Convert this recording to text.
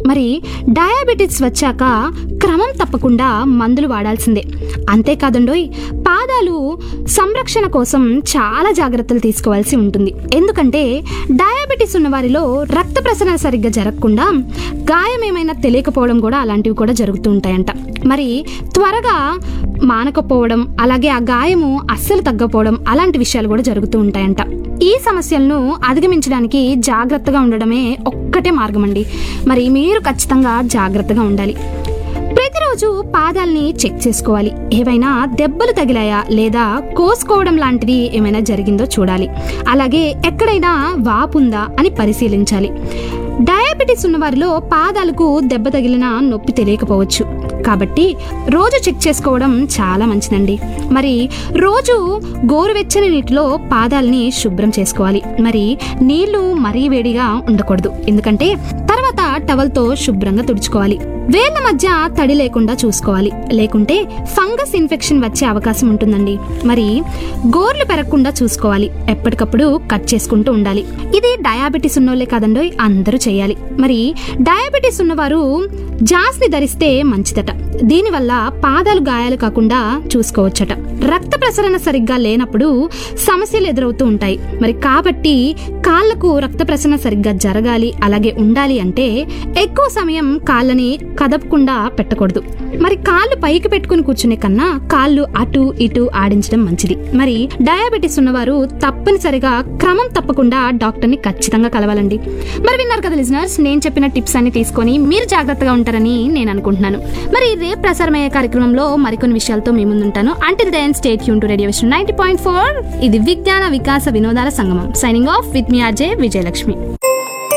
మరి డయాబెటిస్ వచ్చాక క్రమం తప్పకుండా మందులు వాడాల్సిందే అంతేకాదండోయ్ పాదాలు సంరక్షణ కోసం చాలా జాగ్రత్తలు తీసుకోవాల్సి ఉంటుంది ఎందుకంటే డయాబెటిస్ ఉన్న వారిలో రక్త ప్రసరణ సరిగ్గా జరగకుండా గాయం ఏమైనా తెలియకపోవడం కూడా అలాంటివి కూడా జరుగుతూ ఉంటాయంట మరి త్వరగా మానకపోవడం అలాగే ఆ గాయము అస్సలు తగ్గపోవడం అలాంటి విషయాలు కూడా జరుగుతూ ఉంటాయంట ఈ సమస్యలను అధిగమించడానికి జాగ్రత్తగా ఉండడమే ఒక్కటే మార్గం అండి మరి మీరు ఖచ్చితంగా జాగ్రత్తగా ఉండాలి ప్రతిరోజు పాదాల్ని చెక్ చేసుకోవాలి ఏవైనా దెబ్బలు తగిలాయా లేదా కోసుకోవడం లాంటిది ఏమైనా జరిగిందో చూడాలి అలాగే ఎక్కడైనా వాపుందా అని పరిశీలించాలి డయాబెటీస్ ఉన్న వారిలో పాదాలకు దెబ్బ తగిలిన నొప్పి తెలియకపోవచ్చు కాబట్టి రోజు చెక్ చేసుకోవడం చాలా మంచిదండి మరి రోజు గోరువెచ్చని నీటిలో పాదాలని శుభ్రం చేసుకోవాలి మరి నీళ్లు మరీ వేడిగా ఉండకూడదు ఎందుకంటే తర్వాత టవల్తో శుభ్రంగా తుడుచుకోవాలి వేళ్ల మధ్య తడి లేకుండా చూసుకోవాలి లేకుంటే ఫంగస్ ఇన్ఫెక్షన్ వచ్చే అవకాశం ఉంటుందండి మరి గోర్లు పెరగకుండా చూసుకోవాలి ఎప్పటికప్పుడు కట్ చేసుకుంటూ ఉండాలి ఇది డయాబెటీస్ ఉన్నోళ్ళే కాదండో అందరూ చేయాలి మరి డయాబెటీస్ ఉన్నవారు జాస్ని ధరిస్తే మంచిదట దీనివల్ల పాదాలు గాయాలు కాకుండా చూసుకోవచ్చట రక్త ప్రసరణ సరిగ్గా లేనప్పుడు సమస్యలు ఎదురవుతూ ఉంటాయి మరి కాబట్టి కాళ్లకు రక్త ప్రసరణ సరిగ్గా జరగాలి అలాగే ఉండాలి అంటే ఎక్కువ సమయం కాళ్ళని కదపకుండా పెట్టకూడదు మరి కాళ్ళు పైకి పెట్టుకుని కూర్చునే కన్నా కాళ్ళు అటు ఇటు ఆడించడం మంచిది మరి డయాబెటీస్ ఉన్నవారు తప్పనిసరిగా క్రమం తప్పకుండా డాక్టర్ని ఖచ్చితంగా కలవాలండి మరి విన్నారు కదా లిజనర్స్ నేను చెప్పిన టిప్స్ అన్ని తీసుకొని మీరు జాగ్రత్తగా ఉంటారని నేను అనుకుంటున్నాను మరి రేపు ప్రసారమయ్యే కార్యక్రమంలో మరికొన్ని విషయాలతో మీ ముందుంటాను అంటిల్ దెన్ స్టేట్ యూన్ to radio ninety point four ఇది విజ్ఞాన వికాస వినోదాల సంగమం సైనింగ్ ఆఫ్ విత్ మీ ఆర్జే విజయలక్ష్మి